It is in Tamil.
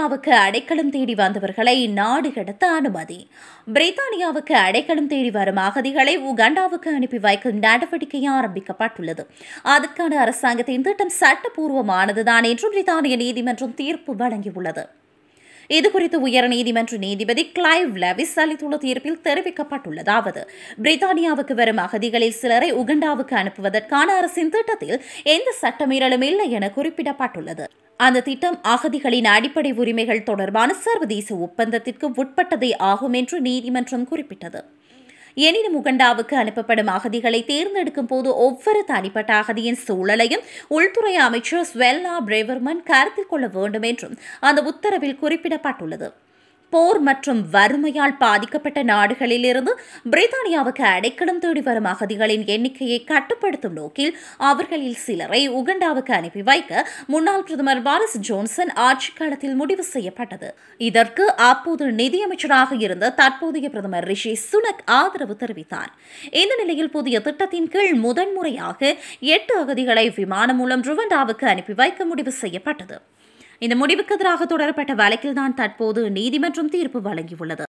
பிரித்தானியாவுக்கு அடைக்கலம் தேடி வந்தவர்களை நாடு கடத்த அனுமதி பிரித்தானியாவுக்கு அடைக்கலம் தேடி வரும் அகதிகளை உகண்டாவுக்கு அனுப்பி வைக்கும் நடவடிக்கை ஆரம்பிக்கப்பட்டுள்ளது அதற்கான அரசாங்கத்தின் திட்டம் சட்டப்பூர்வமானதுதான் என்று பிரித்தானிய நீதிமன்றம் தீர்ப்பு வழங்கியுள்ளது இதுகுறித்து உயர்நீதிமன்ற நீதிபதி கிளைவ் லெவிஸ் அளித்துள்ள தீர்ப்பில் தெரிவிக்கப்பட்டுள்ளதாவது பிரித்தானியாவுக்கு வரும் அகதிகளில் சிலரை உகண்டாவுக்கு அனுப்புவதற்கான அரசின் திட்டத்தில் எந்த சட்டமீறலும் இல்லை என குறிப்பிடப்பட்டுள்ளது அந்த திட்டம் அகதிகளின் அடிப்படை உரிமைகள் தொடர்பான சர்வதேச ஒப்பந்தத்திற்கு உட்பட்டதே ஆகும் என்று நீதிமன்றம் குறிப்பிட்டது எனினும் உகண்டாவுக்கு அனுப்பப்படும் அகதிகளை தேர்ந்தெடுக்கும் போது ஒவ்வொரு தனிப்பட்ட அகதியின் சூழலையும் உள்துறை அமைச்சர் ஸ்வெல்லா பிரேவர்மன் கருத்தில் கொள்ள வேண்டும் என்றும் அந்த உத்தரவில் குறிப்பிடப்பட்டுள்ளது போர் மற்றும் வறுமையால் பாதிக்கப்பட்ட நாடுகளிலிருந்து பிரித்தானியாவுக்கு அடைக்கலம் தேடி வரும் அகதிகளின் எண்ணிக்கையை கட்டுப்படுத்தும் நோக்கில் அவர்களில் சிலரை உகண்டாவுக்கு அனுப்பி வைக்க முன்னாள் பிரதமர் பாரிஸ் ஜோன்சன் ஆட்சி காலத்தில் முடிவு செய்யப்பட்டது இதற்கு அப்போது நிதியமைச்சராக இருந்த தற்போதைய பிரதமர் ரிஷி சுனக் ஆதரவு தெரிவித்தார் இந்த நிலையில் புதிய திட்டத்தின் கீழ் முதன்முறையாக எட்டு அகதிகளை விமானம் மூலம் ருவண்டாவுக்கு அனுப்பி வைக்க முடிவு செய்யப்பட்டது இந்த முடிவுக்கு எதிராக தொடரப்பட்ட வழக்கில்தான் தற்போது நீதிமன்றம் தீர்ப்பு வழங்கியுள்ளது